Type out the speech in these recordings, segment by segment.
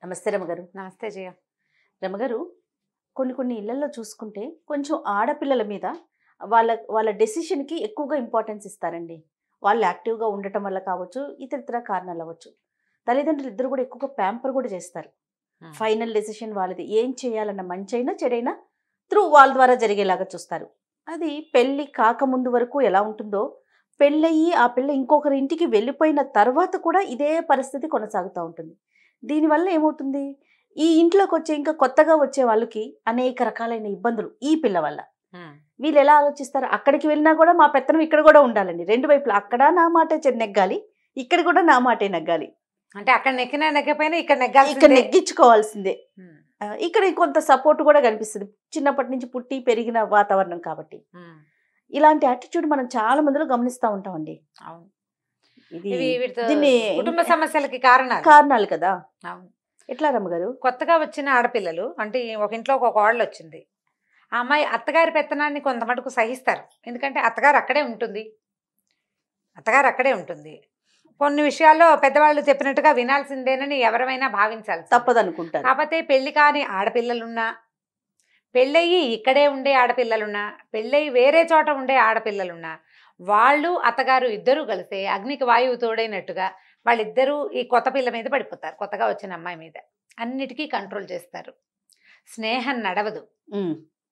నమస్తే రమగారు నమస్తే జయ రమగారు కొన్ని కొన్ని ఇళ్లలో చూసుకుంటే కొంచెం ఆడపిల్లల మీద వాళ్ళ వాళ్ళ డెసిషన్కి ఎక్కువగా ఇంపార్టెన్స్ ఇస్తారండి వాళ్ళు యాక్టివ్గా ఉండటం వల్ల కావచ్చు ఇతరితర కారణాలు అవ్వచ్చు తల్లిదండ్రులు ఇద్దరు కూడా ఎక్కువగా ప్యాంపర్ కూడా చేస్తారు ఫైనల్ డెసిషన్ వాళ్ళది ఏం చేయాలన్న మంచైనా చెడైనా త్రూ వాళ్ళ ద్వారా జరిగేలాగా చూస్తారు అది పెళ్ళి కాకముందు వరకు ఎలా ఉంటుందో పెళ్ళయి ఆ పిల్ల ఇంకొకరి ఇంటికి వెళ్ళిపోయిన తర్వాత కూడా ఇదే పరిస్థితి కొనసాగుతూ ఉంటుంది దీనివల్ల ఏమవుతుంది ఈ ఇంట్లోకి వచ్చే ఇంకా కొత్తగా వచ్చే వాళ్ళకి అనేక రకాలైన ఇబ్బందులు ఈ పిల్ల వల్ల వీళ్ళు ఎలా ఆలోచిస్తారు అక్కడికి వెళ్ళినా కూడా మా పెత్తనం ఇక్కడ కూడా ఉండాలండి రెండు వైపులా అక్కడ నా మాటే చె- నెగ్గాలి ఇక్కడ కూడా నా మాటే నెగ్గాలి అంటే అక్కడ నెక్కినా నెగ్గపోయినా ఇక్కడ ఇక్కడ నెగ్గాల్సిందే నెగ్గించుకోవాల్సిందే ఉమ్, ఆ, ఇక్కడ కొంత సపోర్ట్ కూడా కనిపిస్తుంది చిన్నప్పటి నుంచి పుట్టి పెరిగిన వాతావరణం కాబట్టి ఉమ్, ఇలాంటి యాటిట్యూడ్ మనం చాలా మందిలో గమనిస్తూ ఉంటామండి అవును ఇది ఇవి వీటితో దీన్ని కుటుంబ సమస్యలకి కారణాలు కారణాలు కదా అవును ఎట్లా రమ్మగారు కొత్తగా వచ్చిన ఆడపిల్లలు అంటే ఒక ఇంట్లో ఒక కోడలు వచ్చింది ఆ అమ్మాయి అత్తగారి పెత్తనాన్ని కొంత మటుకు సహిస్తారు ఎందుకంటే అత్తగారు అక్కడే ఉంటుంది అత్తగారు అక్కడే ఉంటుంది కొన్ని విషయాల్లో పెద్దవాళ్ళు చెప్పినట్టుగా వినాల్సిందేనని ఎవరైనా భావించాలి తప్పదనుకుంటారు కాకపోతే పెళ్లి కాని ఆడపిల్లలున్నా పెళ్ళయి ఇక్కడే ఉండే ఆడపిల్లలున్నా పెళ్ళయి వేరే చోట ఉండే ఆడపిల్లలున్నా వాళ్ళు అత్తగారు ఇద్దరూ కలిస్తే అగ్నికి వాయువు తోడైనట్టుగా వాళ్ళిద్దరూ ఈ కొత్త పిల్ల మీద పడిపోతారు కొత్తగా వచ్చిన అమ్మాయి మీద అన్నిటికీ కంట్రోల్ చేస్తారు స్నేహం నడవదు ఉమ్,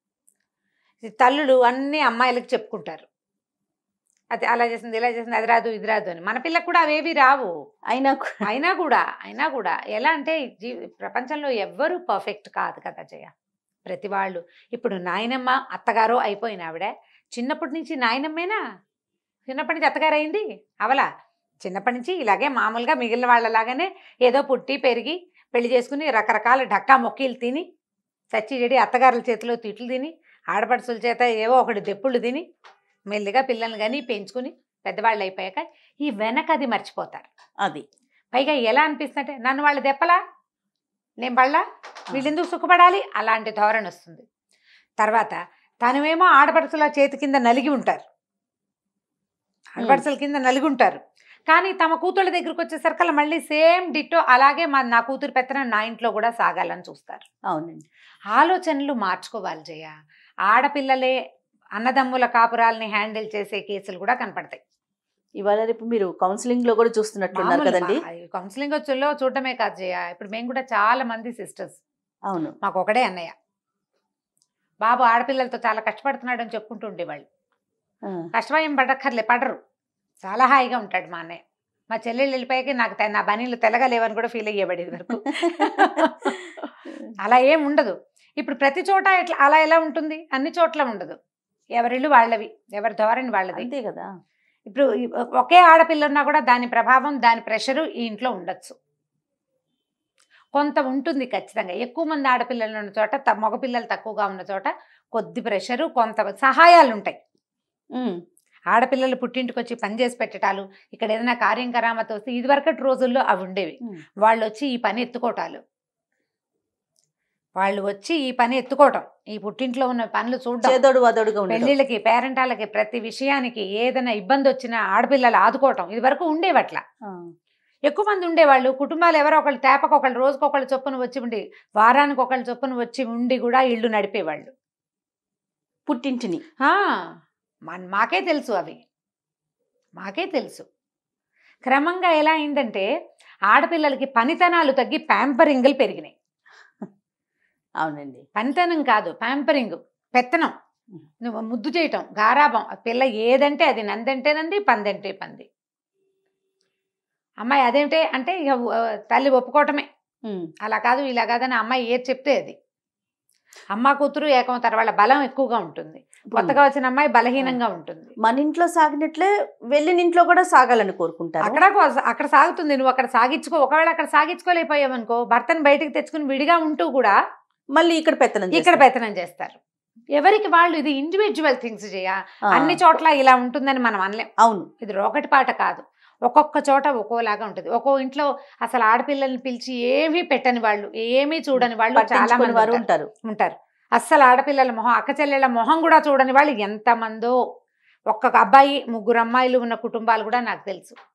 ఈ తల్లులు అన్ని అమ్మాయిలకు చెప్పుకుంటారు అది అలా చేసింది ఇలా చేసింది అది రాదు ఇది రాదు అని మన పిల్లకు కూడా అవేవి రావు అయినా కూడా అయినా కూడా అయినా కూడా ఎలా అంటే జీ ప్రపంచంలో ఎవ్వరూ పర్ఫెక్ట్ కాదు కదా జయ ప్రతి వాళ్ళు ఇప్పుడు నాయనమ్మ అత్తగారో అయిపోయిన ఆవిడ చిన్నప్పటి నుంచి నాయనమ్మేనా చిన్నప్పటి నుంచి అత్తగారు అయింది అవలా చిన్నప్పటి నుంచి ఇలాగే మామూలుగా మిగిలిన వాళ్ళలాగానే ఏదో పుట్టి పెరిగి పెళ్లి చేసుకుని రకరకాల ఢక్కా మొక్కీలు తిని చచ్చి చెడి అత్తగారుల చేతిలో తిట్లు తిని ఆడపడుచుల చేత ఏవో ఒకటి దెప్పుళ్ళు తిని మెల్లిగా పిల్లల్ని కానీ పెంచుకుని పెద్దవాళ్ళు అయిపోయాక ఈ వెనక అది మర్చిపోతారు అది పైగా ఎలా అనిపిస్తుందంటే నన్ను వాళ్ళు దెప్పలా నేను పడలా వీళ్ళెందుకు సుఖపడాలి అలాంటి ధోరణి వస్తుంది తర్వాత తనువేమో ఆడపడుచుల చేతి కింద నలిగి ఉంటారు ఆడపడుచుల కింద నలిగి ఉంటారు కానీ తమ కూతుళ్ళ దగ్గరికి వచ్చేసరికల్లా మళ్ళీ సేమ్ డిట్టో అలాగే మా నా కూతురు పెత్తనం నా ఇంట్లో కూడా సాగాలని చూస్తారు అవునండి ఆలోచనలు మార్చుకోవాలి జయ ఆడపిల్లలే అన్నదమ్ముల కాపురాలని హ్యాండిల్ చేసే కేసులు కూడా కనపడతాయి ఇవాళ రేపు మీరు కౌన్సిలింగ్ లో కూడా చూస్తున్నట్లున్నారు మామూలు కదండి మా- ఈ కౌన్సిలింగ్ వచ్చుల్లో చూడటమే కాదు జయ ఇప్పుడు మేము కూడా చాలా మంది సిస్టర్స్ అవును మాకు ఒకడే అన్నయ్య బాబు ఆడపిల్లలతో చాలా కష్టపడుతున్నాడు అని చెప్పుకుంటూ ఉండేవాళ్ళు ఆ, కష్టమేం పడక్కర్లే పడరు చాలా హాయిగా ఉంటాడు మా అన్నయ్య మా చెల్లెళ్ళు వెళ్ళిపోయాక నాకు తె- నా బనీళ్ళు తెల్లగా లేవని కూడా ఫీల్ అయ్యేవాడు వరకు అలా ఏం ఉండదు ఇప్పుడు ప్రతి చోట ఎట్లా అలా ఎలా ఉంటుంది అన్ని చోట్ల ఉండదు ఎవరిళ్ళు వాళ్ళవి ఎవరి ధోరణి వాళ్ళది అంతే కదా ఇప్పుడు ఈ ఒకే ఆడపిల్ల ఉన్నా కూడా దాని ప్రభావం దాని ప్రెషరు ఈ ఇంట్లో ఉండొచ్చు కొంత ఉంటుంది ఖచ్చితంగా ఎక్కువ మంది ఆడపిల్లలు ఉన్న చోట త- మగపిల్లలు తక్కువగా ఉన్న చోట కొద్ది ప్రెషరు కొంత సహాయాలు ఉంటాయి ఉమ్, ఆడపిల్లలు పుట్టింటికి వచ్చి పని చేసి పెట్టడాలు ఇక్కడ ఏదైనా కార్యం కరామత వస్తే ఇదివరకటి రోజుల్లో అవి ఉండేవి ఉమ్. వాళ్ళు వచ్చి ఈ పని ఎత్తుకోవటాలు వాళ్ళు వచ్చి ఈ పని ఎత్తుకోవటం ఈ పుట్టింట్లో ఉన్న పనులు చూడడం చేదోడు వాదోడుగా ఉండడం పెళ్లిళ్ళకి పేరెంటాలకి ప్రతి విషయానికి ఏదైనా ఇబ్బంది వచ్చినా ఆడపిల్లలు ఆదుకోవటం ఇది వరకు ఉండేవట్ల ఆ, ఎక్కువ మంది ఉండేవాళ్ళు కుటుంబాలు ఎవరో ఒకళ్ళు తేపకు ఒకళ్ళు రోజుకి ఒకళ్ళు చొప్పున వచ్చి ఉండి వారానికి ఒకళ్ళు చొప్పున వచ్చి ఉండి కూడా ఇళ్ళు నడిపేవాళ్ళు పుట్టింటిని ఆ, మన- మాకే తెలుసు అవి మాకే తెలుసు క్రమంగా ఎలా అయిందంటే ఆడపిల్లలకి పనితనాలు తగ్గి ప్యాంపరింగ్లు పెరిగినాయి అవునండి పనితనం కాదు ప్యాంపరింగ్ పెత్తనం నువ్వు ముద్దు చేయటం గారాబం ఆ పిల్ల ఏదంటే అది నందంటే నంది పందంటే పంది అమ్మాయి అదేంటే అంటే ఇక ఆ, తల్లి ఒప్పుకోవటమే ఉమ్, అలా కాదు ఇలా కాదని అమ్మాయి ఏది చెప్తే అది అమ్మ కూతురు ఏకమవుతారు వాళ్ళ బలం ఎక్కువగా ఉంటుంది కొత్తగా వచ్చిన అమ్మాయి బలహీనంగా ఉంటుంది మన ఇంట్లో సాగినట్లే వెళ్ళిన ఇంట్లో కూడా సాగాలని కోరుకుంటారు అక్కడ కో- అక్కడ సాగుతుంది నువ్వు అక్కడ సాగించుకో ఒకవేళ అక్కడ సాగించుకోలేకపోయావనుకో భర్తను బయటికి తెచ్చుకుని విడిగా ఉంటూ కూడా మళ్ళీ ఇక్కడ పెత్తనం ఇక్కడ చేస్తారు. పెత్తనం చేస్తారు ఎవరికి వాళ్ళు ఇది ఇండివిజువల్ థింగ్స్ చేయ ఆ, అన్ని చోట్ల ఇలా ఉంటుందని మనం అనలేం అవును ఇది రోకటి పాట కాదు ఒక్కొక్క చోట ఒక్కోలాగా ఉంటుంది ఒక్కో ఇంట్లో అసలు ఆడపిల్లల్ని పిలిచి ఏమీ పెట్టని వాళ్ళు ఏమీ చూడని వాళ్ళు చాలా పట్టించుకుని మంది వారు ఉంటారు. ఉంటారు ఉంటారు అస్సలు ఆడపిల్లల మొహం అక్క చెల్లెళ్ళ మొహం కూడా చూడని వాళ్ళు ఎంతమందో ఒక్క అబ్బాయి ముగ్గురు అమ్మాయిలు ఉన్న కుటుంబాలు కూడా నాకు తెలుసు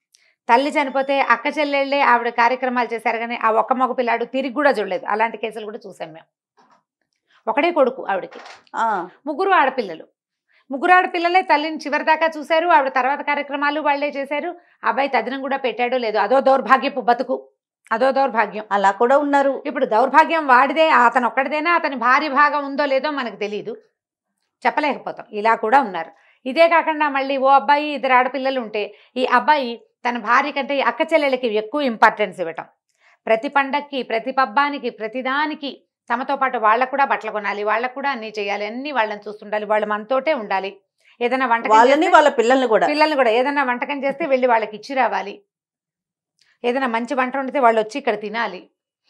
తల్లి చనిపోతే అక్క చెల్లెళ్ళే ఆవిడ కార్యక్రమాలు చేశారు కానీ ఆ ఒక్క మగ పిల్లాడు తిరిగి కూడా చూడలేదు అలాంటి కేసులు కూడా చూసాం మేము ఒకడే కొడుకు ఆవిడకి ఆ, ముగ్గురు ఆడపిల్లలు ముగ్గురు ఆడపిల్లలే తల్లిని చివరి దాకా చూశారు ఆవిడ తర్వాత కార్యక్రమాలు వాళ్ళే చేశారు అబ్బాయి తదినం కూడా పెట్టాడో లేదో అదో దౌర్భాగ్యపు బతుకు అదో దౌర్భాగ్యం అలా కూడా ఉన్నారు ఇప్పుడు దౌర్భాగ్యం వాడిదే అతను ఒక్కడిదేనా అతని భారీ భాగం ఉందో లేదో మనకు తెలియదు చెప్పలేకపోతాం ఇలా కూడా ఉన్నారు ఇదే కాకుండా మళ్ళీ ఓ అబ్బాయి ఇద్దరు ఆడపిల్లలు ఉంటే ఈ అబ్బాయి తన భార్య కంటే ఈ అక్క చెల్లెలకి ఎక్కువ ఇంపార్టెన్స్ ఇవ్వటం ప్రతి పండక్కి ప్రతి పబ్బానికి ప్రతిదానికి తమతో పాటు వాళ్ళకు కూడా బట్టలు కొనాలి వాళ్ళకు కూడా అన్ని చేయాలి అన్ని వాళ్ళని చూస్తుండాలి వాళ్ళు మనతోటే ఉండాలి ఏదైనా వంటకం వాళ్ళని చేస్తే- వాళ్ళ పిల్లల్ని కూడా పిల్లల్ని కూడా ఏదైనా వంటకం చేస్తే వెళ్ళి వాళ్ళకి ఇచ్చి రావాలి ఏదైనా మంచి వంట వండితే వాళ్ళు వచ్చి ఇక్కడ తినాలి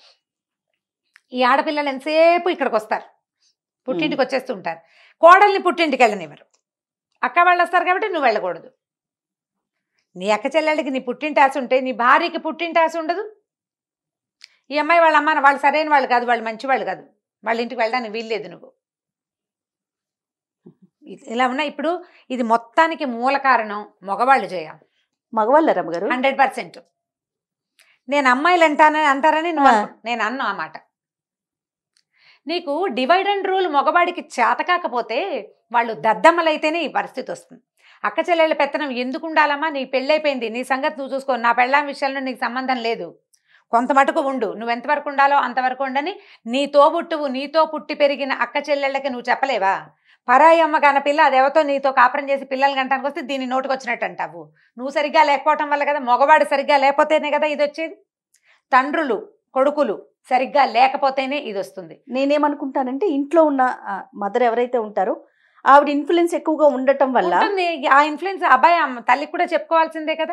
ఈ ఆడపిల్లలు ఎంతసేపు ఇక్కడికి వస్తారు పుట్టింటికి వచ్చేస్తూ ఉంటారు కోడల్ని పుట్టింటికి వెళ్ళనివ్వరు అక్క వాళ్ళు వస్తారు కాబట్టి నువ్వు వెళ్ళకూడదు నీ అక్క చెల్లెళ్ళకి నీ పుట్టింటి ఆశ ఉంటే నీ భార్యకి పుట్టింటి ఆశ ఉండదు ఈ అమ్మాయి వాళ్ళ అమ్మ వాళ్ళు సరైన వాళ్ళు కాదు వాళ్ళు మంచి వాళ్ళు కాదు వాళ్ళ ఇంటికి వెళ్ళడానికి వీల్లేదు నువ్వు ఇ- ఇలా ఉన్నాయి ఇప్పుడు ఇది మొత్తానికి మూల కారణం మగవాళ్ళు చేయాలి మగవాళ్ళ రమ్మగారు హండ్రెడ్ పర్సెంట్ నేను అమ్మాయిలు అంటానని అంటారని నువ్వు ఆ. అనుకో. నేను అన్నా ఆ మాట నీకు డివైడ్ అండ్ రూల్ మగవాడికి చేత కాకపోతే వాళ్ళు దద్దమ్మలైతేనే ఈ పరిస్థితి వస్తుంది అక్క చెల్లెళ్ళ పెత్తనం ఎందుకు ఉండాలమ్మా నీ పెళ్ళైపోయింది నీ సంగతి నువ్వు చూసుకో నా పెళ్ళాం విషయంలో నీకు సంబంధం లేదు కొంత మటుకు ఉండు నువ్వు ఎంతవరకు ఉండాలో అంతవరకు ఉండని నీ తోబుట్టువు నీతో పుట్టి పెరిగిన అక్క చెల్లెళ్ళకి నువ్వు చెప్పలేవా పరాయి అమ్మ కాన పిల్ల అదెవతో నీతో కాపురం చేసి పిల్లలు గంటానికి వస్తే దీన్ని నోటుకు వచ్చినట్టు అంటావు నువ్వు సరిగ్గా లేకపోవటం వల్ల కదా మగవాడు సరిగ్గా లేకపోతేనే కదా ఇది వచ్చేది తండ్రులు కొడుకులు సరిగ్గా లేకపోతేనే ఇది వస్తుంది నేనేమనుకుంటానంటే ఇంట్లో ఉన్న మదర్ ఎవరైతే ఉంటారో ఆవిడ ఇన్ఫ్లుయెన్స్ ఎక్కువగా ఉండటం వల్ల ఉంటుంది. ఆ ఇన్ఫ్లుయెన్స్ అబ్బాయి అమ్మ తల్లికి కూడా చెప్పుకోవాల్సిందే కదా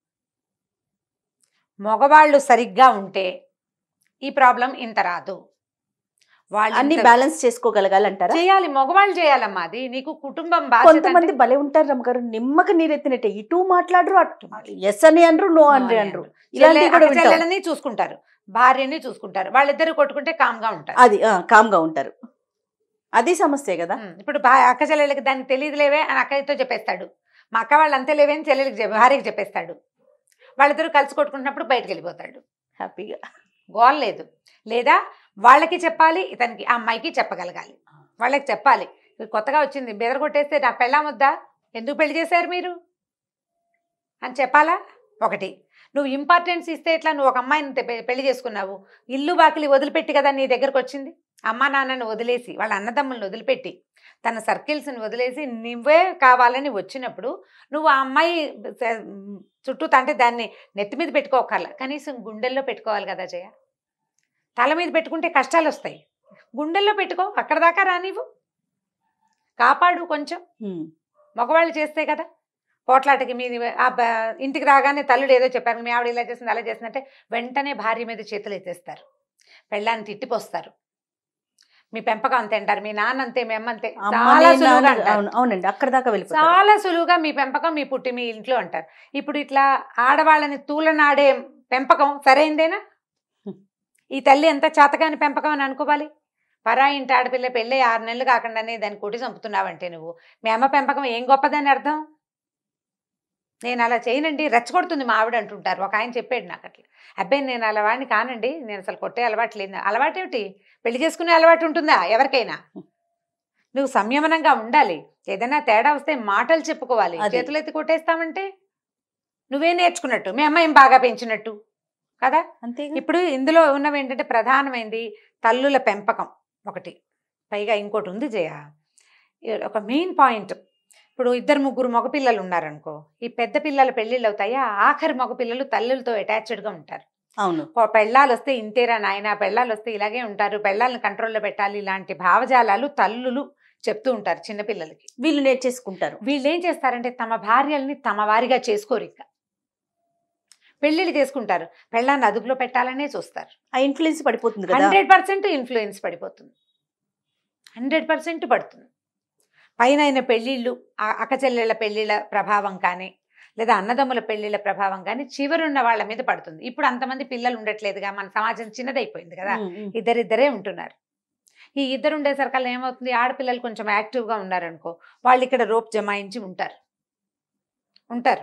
మగవాళ్ళు సరిగ్గా ఉంటే ఈ ప్రాబ్లం ఇంత రాదు వాళ్ళు అన్ని ఇంత- బ్యాలెన్స్ చేసుకోగలగాలంటారా చేయాలి మగవాళ్ళు చేయాలమ్మా అది నీకు కుటుంబం కొంతమంది బాధ్యత భలే ఉంటారు రమ్మగారు నిమ్మక నీరెత్తినట్టే ఇటు మాట్లాడరు అటు ఎస్ అని అనరు నో అని అనరు చెల్లె- ఇలాంటివి కూడా అక్క వింటాం. చెల్లెలని చూసుకుంటారు భార్యని చూసుకుంటారు వాళ్ళిద్దరు కొట్టుకుంటే కామ్గా ఉంటారు అది కామ్ గా ఉంటారు అది సమస్య కదా ఉమ్, ఇప్పుడు భా- అక్క చెల్లెలకి దానికి తెలియదులేవే అని అక్కయ్యతో చెప్పేస్తాడు మా అక్క వాళ్ళు అంతే లేవే అని చెల్లెలకి చెప్ప- భార్యకి చెప్పేస్తాడు వాళ్ళిద్దరూ కలిసి కొట్టుకుంటున్నప్పుడు బయటకు వెళ్ళిపోతాడు హ్యాపీగా గోల్ లేదు లేదా వాళ్ళకి చెప్పాలి ఇతనికి ఆ అమ్మాయికి చెప్పగలగాలి వాళ్ళకి చెప్పాలి ఇది కొత్తగా వచ్చింది బెదర కొట్టేస్తే నా పెళ్ళామొద్దా ఎందుకు పెళ్లి చేశారు మీరు అని చెప్పాలా ఒకటి నువ్వు ఇంపార్టెన్స్ ఇస్తే ఇట్లా నువ్వు ఒక అమ్మాయిని తె- పె- పెళ్లి చేసుకున్నావు ఇల్లు వాకిలి వదిలిపెట్టి కదా నీ దగ్గరకు వచ్చింది అమ్మా నాన్నని వదిలేసి వాళ్ళ అన్నదమ్ములను వదిలిపెట్టి తన సర్కిల్స్ని వదిలేసి నువ్వే కావాలని వచ్చినప్పుడు నువ్వు ఆ అమ్మాయి స- చుట్టూ అంటే దాన్ని నెత్తి మీద పెట్టుకోకర్ల కనీసం గుండెల్లో పెట్టుకోవాలి కదా జయ తల మీద పెట్టుకుంటే కష్టాలు వస్తాయి గుండెల్లో పెట్టుకో అక్కడ దాకా రానివ్వు కాపాడు కొంచెం ఉమ్. మగవాళ్ళు చేస్తే కదా పోట్లాటకి మీ ఆ బ- ఇంటికి రాగానే తల్లుడు ఏదో చెప్పారు మీ ఆవిడ ఇలా చేసింది అలా చేసిందంటే వెంటనే భార్య మీద చేతులు ఎత్తేస్తారు పెళ్ళాన్ని తిట్టిపోస్తారు మీ పెంపకం అంతే అంటారు మీ నాన్న అంతే మీ అమ్మ అంతే అమ్మ, చాలా నేను సులువుగా నాన్న- అంటారు. అవును- అవునండి అక్కడ దాకా వెళ్ళిపోతారు చాలా సులువుగా మీ పెంపకం మీ పుట్టి మీ ఇంట్లో అంటారు ఇప్పుడు ఇట్లా ఆడవాళ్ళని తూలనాడే పెంపకం సరైందేనా ఈ తల్లి ఎంత చేతకాని పెంపకం అని అనుకోవాలి పరాయి ఇంటి ఆడపిల్ల పెళ్ళి ఆరు నెలలు కాకుండానే దాన్ని కొట్టి చంపుతున్నావంటే నువ్వు మీ అమ్మ పెంపకం ఏం గొప్పదని అర్థం నేను అలా చేయనండి రెచ్చగొడుతుంది మా ఆవిడ అంటుంటారు ఒక ఆయన చెప్పాడు నాకు అట్లా అబ్బాయి నేను అలా వాడిని కానండి నేను అసలు కొట్టే అలవాటు లేదు అలవాటు ఏమిటి పెళ్లి చేసుకునే అలవాటు ఉంటుందా ఎవరికైనా నువ్వు సంయమనంగా ఉండాలి ఏదైనా తేడా వస్తే మాటలు చెప్పుకోవాలి అది. చేతులు ఎత్తి కొట్టేస్తామంటే నువ్వే నేర్చుకున్నట్టు మీ అమ్మ ఏం బాగా పెంచినట్టు కదా అంతే ఇప్పుడు ఇందులో ఉన్నవి ఏంటంటే ప్రధానమైనది తల్లుల పెంపకం ఒకటి పైగా ఇంకోటి ఉంది జయ ఈ ఒక మెయిన్ పాయింట్ ఇప్పుడు ఇద్దరు ముగ్గురు మగపిల్లలు ఉన్నారనుకో ఈ పెద్ద పిల్లల పెళ్ళిళ్ళు అవుతాయా ఆఖరి మగపిల్లలు తల్లులతో అటాచ్డ్గా ఉంటారు అవును ఓ పెళ్ళాలు వస్తే ఇంతేరా నాయన పెళ్ళాలు వస్తే ఇలాగే ఉంటారు పెళ్ళాలను కంట్రోల్లో పెట్టాలి ఇలాంటి భావజాలాలు తల్లులు చెప్తూ ఉంటారు చిన్నపిల్లలకి వీళ్ళు నేర్చేసుకుంటారు వీళ్ళు ఏం చేస్తారంటే తమ భార్యల్ని తమ వారిగా చేసుకోరు ఇక పెళ్ళిళ్ళు చేసుకుంటారు పెళ్ళాన్ని అదుపులో పెట్టాలనే చూస్తారు ఆ ఇన్ఫ్లుయెన్స్ పడిపోతుంది కదా హండ్రెడ్ పర్సెంట్ ఇన్ఫ్లుయెన్స్ పడిపోతుంది హండ్రెడ్ పర్సెంట్ పడుతుంది పైన అయిన పెళ్ళిళ్ళు ఆ అక్క చెల్లెళ్ళ పెళ్ళిళ్ళ ప్రభావం కానీ లేదా అన్నదమ్ముల పెళ్ళిళ్ళ ప్రభావం కానీ చివరున్న వాళ్ళ మీద పడుతుంది ఇప్పుడు అంతమంది పిల్లలు ఉండట్లేదుగా మన సమాజం చిన్నదైపోయింది కదా ఉమ్, ఉమ్. ఇద్దరిద్దరే ఉంటున్నారు ఈ ఇద్దరు ఉండేసరికల్లా ఏమవుతుంది ఆడపిల్లలు కొంచెం యాక్టివ్గా ఉన్నారనుకో వాళ్ళు ఇక్కడ రోప్ జమాయించి ఉంటారు ఉంటారు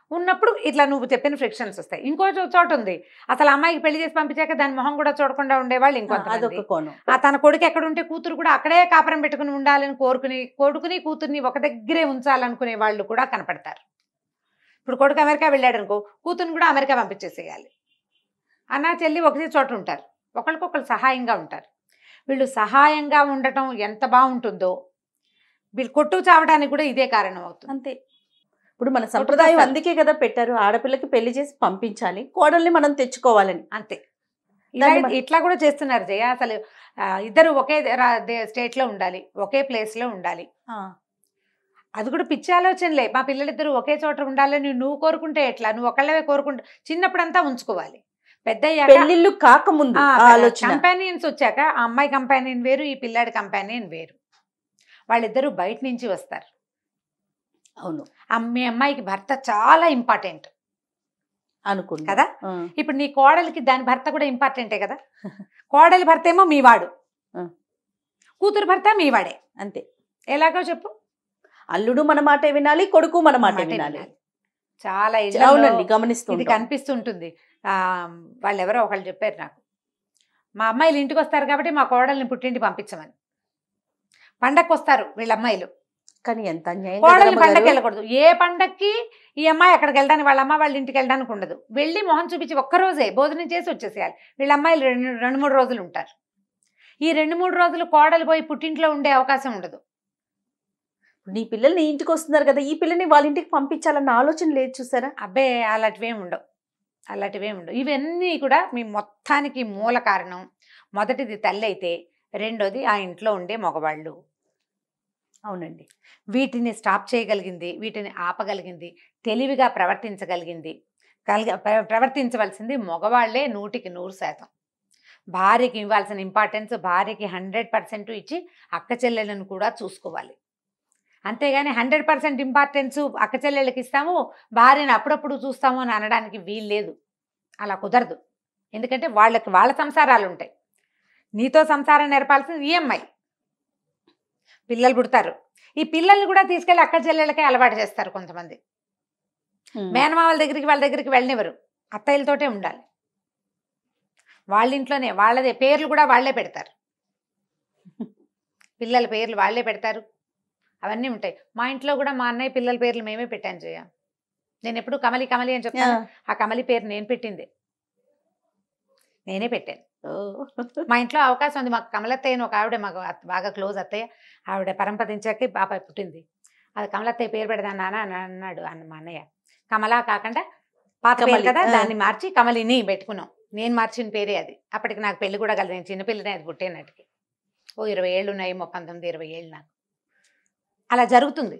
ఉన్నప్పుడు ఇట్లా నువ్వు చెప్పిన ఫ్రిక్షన్స్ వస్తాయి ఇంకో చో- చోట ఉంది అసలు అమ్మాయికి పెళ్లి చేసి పంపించాక దాని మొహం కూడా చూడకుండా ఉండేవాళ్ళు ఇంకొంత అదొక కోణం ఆ తన కొడుకు ఎక్కడ ఉంటే కూతురు కూడా అక్కడే కాపురం పెట్టుకుని ఉండాలని కోరుకుని కొడుకుని కూతుర్ని ఒక దగ్గరే ఉంచాలనుకునే వాళ్ళు కూడా కనపడతారు ఇప్పుడు కొడుకు అమెరికా వెళ్ళాడు అనుకో కూతురుని కూడా అమెరికా పంపించేసేయాలి అన్న చెల్లి ఒకటే చోట ఉంటారు ఒకరికొకరు సహాయంగా ఉంటారు వీళ్ళు సహాయంగా ఉండటం ఎంత బాగుంటుందో వీళ్ళు కొట్టు చావడానికి కూడా ఇదే కారణం అవుతుంది అంతే ఇప్పుడు మన సంప్రదాయం కొట్టుకొస్తారు. అందుకే కదా పెట్టారు ఆడపిల్లకి పెళ్లి చేసి పంపించాలి కోడల్ని మనం తెచ్చుకోవాలని అంతే ఇలా దాన్ని మన- ఇట్లా కూడా చేస్తున్నారు జయ అసలు ఆ, ఇద్దరు ఒకే రా- దే- state లో ఉండాలి ఒకే place లో ఉండాలి ఆ, అది కూడా పిచ్చి ఆలోచనలే మా పిల్లలిద్దరూ ఒకే చోట ఉండాలని నువ్వు కోరుకుంటే ఎట్లా నువ్వు ఒకళ్ళవే కోరుకుంటా చిన్నప్పుడంతా ఉంచుకోవాలి పెద్ద పెళ్లిళ్ళు కాకముందు ఆ ఆలోచన కంపానియన్స్ వచ్చాక ఆ అమ్మాయి కంపానియన్ వేరు ఈ పిల్లాడి కంపానియన్ వేరు వాళ్ళిద్దరూ బయట నుంచి వస్తారు అవును ఆ మీ అమ్మాయికి భర్త చాలా ఇంపార్టెంట్ అనుకున్నా కదా? ఆ, ఇప్పుడు నీ కోడలికి దాని భర్త కూడా ఇంపార్టెంటే కదా కోడలి భర్త ఏమో మీవాడు ఆ. కూతురు భర్త మీవాడే అంతే ఎలాగో చెప్పు అల్లుడు మన మాట వినాలి కొడుకు మన మాట మాటే వినాలి వినాలి. చాలా అవునండి ఇళ్ళల్లో గమనిస్తూ ఇది ఉంటాం. కనిపిస్తుంటుంది ఆ, వాళ్ళు ఎవరో ఒకళ్ళు చెప్పారు నాకు మా అమ్మాయిలు ఇంటికి వస్తారు కాబట్టి మా కోడల్ని పుట్టింటి పంపించమని పండక్కి వస్తారు వీళ్ళ అమ్మాయిలు కానీ ఎంత అన్యాయం కదా కోడల్ని రమ్మగారు. పండక్కి వెళ్ళకూడదు ఏ పండక్కి ఈ అమ్మాయి అక్కడికి వెళ్ళడానికి వాళ్ళ అమ్మ వాళ్ళ ఇంటికి వెళ్ళడానికి ఉండదు వెళ్ళి మొహం చూపించి ఒక్కరోజే భోజనం చేసి వచ్చేసేయాలి వీళ్ళ అమ్మాయిలు రెండు రెండు మూడు రోజులు ఉంటారు ఈ రెండు మూడు రోజులు కోడలు పోయి పుట్టింట్లో ఉండే అవకాశం ఉండదు నీ పిల్లల్ని ఇంటికి వస్తున్నారు కదా ఈ పిల్లని వాళ్ళ ఇంటికి పంపించాలన్న ఆలోచన లేదు చూసారా అబ్బే అలాంటివేం ఉండవు అలాంటివేం ఉండవు ఇవన్నీ కూడా మీ మొత్తానికి మూల కారణం మొదటిది తల్లి అయితే రెండోది ఆ ఇంట్లో ఉండే మగవాళ్ళు అవునండి వీటిని స్టాప్ చేయగలిగింది వీటిని ఆపగలిగింది తెలివిగా ప్రవర్తించగలిగింది కలిగ ప్ర- ప్రవర్తించవలసింది మగవాళ్లే నూటికి నూరు శాతం భార్యకి ఇవ్వాల్సిన ఇంపార్టెన్స్ భార్యకి హండ్రెడ్ పర్సెంట్ ఇచ్చి అక్క చెల్లెలను కూడా చూసుకోవాలి అంతేగాని హండ్రెడ్ పర్సెంట్ ఇంపార్టెన్స్ అక్క చెల్లెళ్ళకి ఇస్తాము భార్యని అప్పుడప్పుడు చూస్తాము అని అనడానికి వీల్లేదు అలా కుదరదు ఎందుకంటే వాళ్ళకి వాళ్ళ సంసారాలు ఉంటాయి నీతో సంసారం నేర్పాల్సింది ఈఎంఐ పిల్లలు పుడతారు ఈ పిల్లల్ని కూడా తీసుకెళ్ళి అక్క చెల్లెళ్ళకే అలవాటు చేస్తారు కొంతమంది ఉమ్. మేనమామల దగ్గరికి వాళ్ళ దగ్గరికి వెళ్ళనివ్వరు అత్తయ్యలతోటే ఉండాలి వాళ్ళ ఇంట్లోనే వాళ్ళదే పేర్లు కూడా వాళ్ళే పెడతారు పిల్లల పేర్లు వాళ్ళే పెడతారు అవన్నీ ఉంటాయి మా ఇంట్లో కూడా మా అన్నయ్య పిల్లల పేర్లు మేమే పెట్టాను చేయ నేను ఎప్పుడు కమలి కమలి అని ఆ, చెప్తాను ఆ కమలి పేరు నేను పెట్టింది నేనే పెట్టాను ఓ. మా ఇంట్లో అవకాశం ఉంది మాకు కమలత్తయ్య అని ఒక ఆవిడ మాకు అత్త- బాగా క్లోజ్ అత్తయ్య ఆవిడ పరంపదించాకే బాబాయ్ పుట్టింది అది కమలత్తయ్య పేరు పెడదాం నాన్న అని అన్నాడు అన్న మా అన్నయ్య కమలా కాకుండా పాత పేరు కమలి, కదా ఆ. దాన్ని మార్చి కమలిని పెట్టుకున్నాం నేను మార్చిన పేరే అది అప్పటికి నాకు పెళ్లి కూడా కలదు నేను చిన్నపిల్లని అది పుట్టేనట్టుకి ఓ ఇరవై ఏళ్ళు ఉన్నాయి మొ పంతొమ్మిది ఇరవై ఏళ్ళు నాకు అలా జరుగుతుంది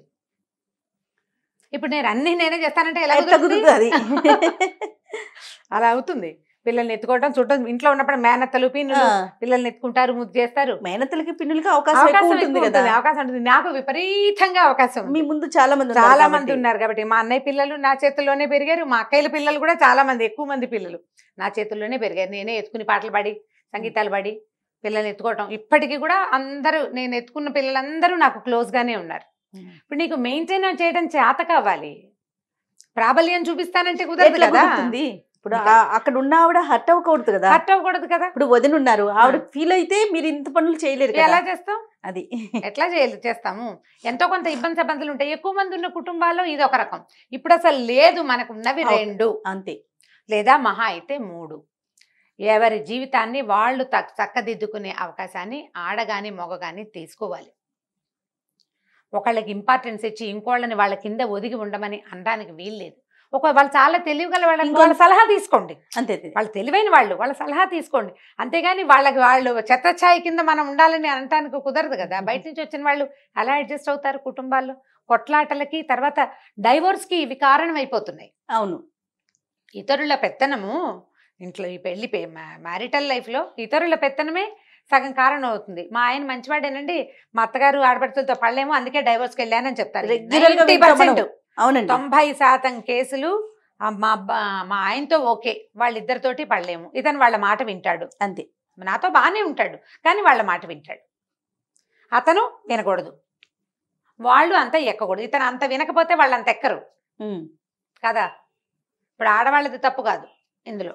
ఇప్పుడు నేను అన్ని నేనే చేస్తానంటే ఎలా ఎట్లా కుదురుతుంది? కుదురుతుంది అది అలా అవుతుంది పిల్లల్ని ఎత్తుకోవడం చూడటం ఇంట్లో ఉన్నప్పుడు మేనత్తలు పిన్నులు ఆ, పిల్లల్ని ఎత్తుకుంటారు ముద్దు చేస్తారు మేనత్తలకి పిన్నులకి అవకాశం ఎక్కువ అవకాశం ఉంటుంది ఎక్కువ కదా ఉంటుంది, అవకాశం ఉంటుంది నాకు విపరీతంగా అవకాశం ఉంది. మీ ముందు చాలా మంది ఉన్నారు చాలా కాబట్టి. మంది ఉన్నారు కాబట్టి మా అన్నయ్య పిల్లలు నా చేతుల్లోనే పెరిగారు మా అక్కయ్యల పిల్లలు కూడా చాలా మంది ఎక్కువ మంది పిల్లలు నా చేతుల్లోనే పెరిగారు నేనే ఎత్తుకుని పాటలు పాడి సంగీతాలు పాడి పిల్లల్ని ఎత్తుకోవటం ఇప్పటికీ కూడా అందరూ నేను ఎత్తుకున్న పిల్లలందరూ నాకు క్లోజ్ గానే ఉన్నారు ఉమ్. ఇప్పుడు నీకు మెయింటైన్ చేయడం చేత కావాలి ప్రాబల్యం చూపిస్తానంటే కుదరదు ఎట్లా కదా కుదురుతుంది ఇప్పుడు ఆ- అక్కడ ఉన్న ఆవిడ హర్ట్ అవ్వకూడదు కదా హర్ట్ అవ్వకూడదు కదా ఇప్పుడు వదిన ఉన్నారు ఆవిడ ఫీల్ అయితే మీరు ఇంత పనులు చేయలేరు ఎలా కదా చేస్తాం అది ఎట్లా చేయాలి చేస్తాము ఎంతో కొంత ఇబ్బంది ఇబ్బందులు ఉంటాయి ఎక్కువ మంది ఉన్న కుటుంబాల్లో ఇది ఒక రకం ఇప్పుడు అసలు లేదు మనకు ఉన్నవి అవును. రెండు అంతే లేదా మహా అయితే మూడు ఎవరి జీవితాన్ని వాళ్ళు తక్- చక్కదిద్దుకునే అవకాశాన్ని ఆడగాని మొగగాని తీసుకోవాలి ఒకళ్ళకి ఇంపార్టెన్స్ ఇచ్చి ఇంకోళ్ళని వాళ్ళ కింద ఒదిగి ఉండమని అనడానికి వీల్లేదు ఒక వాళ్ళు చాలా తెలివిగల వాళ్ళని ఇంకో- వాళ్ళ సలహా తీసుకోండి అంతే అంతే. వాళ్ళు తెలివైన వాళ్ళు వాళ్ళ సలహా తీసుకోండి అంతేగాని వాళ్ళకి వాళ్ళు చెత్తఛాయి కింద మనం ఉండాలని అనటానికి కుదరదు కదా బయట నుంచి వచ్చిన వాళ్ళు ఎలా అడ్జస్ట్ అవుతారు కుటుంబాల్లో కొట్లాటలకి తర్వాత డైవోర్స్కి ఇవి కారణం అయిపోతున్నాయి అవును ఇతరుల పెత్తనము ఇంట్లో ఈ పెళ్లి మ్యారిటల్ లైఫ్లో ఇతరుల పెత్తనమే సగం కారణం అవుతుంది మా ఆయన మంచివాడేనండి మా అత్తగారు ఆడపడుతులతో పడలేము అందుకే డైవోర్స్కి వెళ్ళానని చెప్తారు Regular గా 90% అవునండి తొంభై శాతం కేసులు ఆ, మా అబ్బా మా ఆయనతో ఓకే వాళ్ళిద్దరితోటి పడలేము ఇతను వాళ్ళ మాట వింటాడు అంతే నాతో బాగానే ఉంటాడు కానీ వాళ్ళ మాట వింటాడు అతను వినకూడదు వాళ్ళు అంత ఎక్కకూడదు ఇతను అంత వినకపోతే వాళ్ళు అంత ఎక్కరు ఉమ్. కదా ఇప్పుడు ఆడవాళ్ళది తప్పు కాదు ఇందులో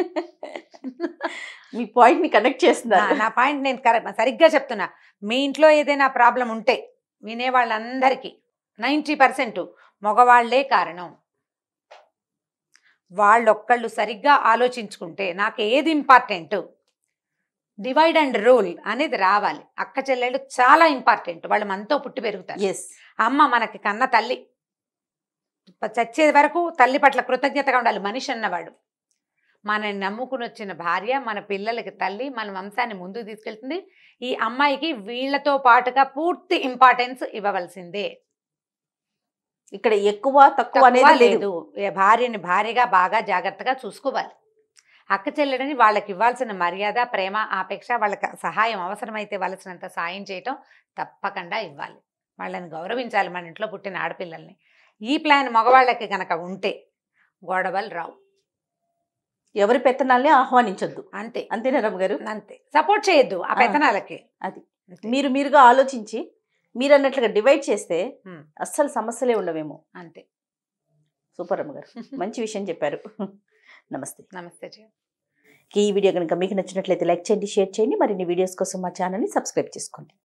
మీ పాయింట్ ని కనెక్ట్ నా- చేస్తున్నారు నా పాయింట్ నేను కరెక్ట్ సరిగ్గా చెప్తున్నా మీ ఇంట్లో ఏదైనా ప్రాబ్లం ఉంటే వినే వాళ్ళందరికీ నైంటీ పర్సెంట్ మగవాళ్లే కారణం వాళ్ళొక్కళ్ళు సరిగ్గా ఆలోచించుకుంటే నాకు ఏది ఇంపార్టెంట్ డివైడ్ అండ్ రూల్ అనేది రావాలి అక్క చెల్లెళ్ళు చాలా ఇంపార్టెంట్ వాళ్ళు మనతో పుట్టి పెరుగుతారు ఎస్ అమ్మ మనకి కన్న తల్లి చచ్చే వరకు తల్లి పట్ల కృతజ్ఞతగా ఉండాలి మనిషి అన్నవాడు మనని నమ్ముకుని వచ్చిన భార్య మన పిల్లలకి తల్లి మన వంశాన్ని ముందుకు తీసుకెళ్తుంది ఈ అమ్మాయికి వీళ్ళతో పాటుగా పూర్తి ఇంపార్టెన్స్ ఇవ్వవలసిందే ఇక్కడ ఎక్కువ తక్కువ తక్కువ అనేది లేదు లేదు ఏ భార్యని భార్యగా బాగా జాగ్రత్తగా చూసుకోవాలి అక్క చెల్లెడని వాళ్ళకి ఇవ్వాల్సిన మర్యాద ప్రేమ ఆపేక్ష వాళ్ళకి సహాయం అవసరమైతే వాళ్ళసినంత సాయం చేయటం తప్పకుండా ఇవ్వాలి వాళ్ళని గౌరవించాలి మన ఇంట్లో పుట్టిన ఆడపిల్లల్ని ఈ ప్లాన్ మగవాళ్ళకి గనక ఉంటే గొడవలు రావు ఎవరి పెత్తనాల్ని ఆహ్వానించొద్దు అంతే అంతేనా రమ్మ గారు అంతే సపోర్ట్ చేయొద్దు ఆ ఆ, పెత్తనాలకి అది. అంతే. మీరు మీరుగా ఆలోచించి మీరు అన్నట్లుగా డివైడ్ చేస్తే Hmm. అస్సలు సమస్యలే ఉండవేమో అంతే సూపర్ రమ్మ గారు మంచి విషయం చెప్పారు నమస్తే నమస్తే జయ ఈ వీడియో కనుక మీకు నచ్చినట్లయితే లైక్ చేయండి షేర్ చేయండి మరిన్ని వీడియోస్ కోసం మా ఛానల్ని సబ్స్క్రైబ్ చేసుకోండి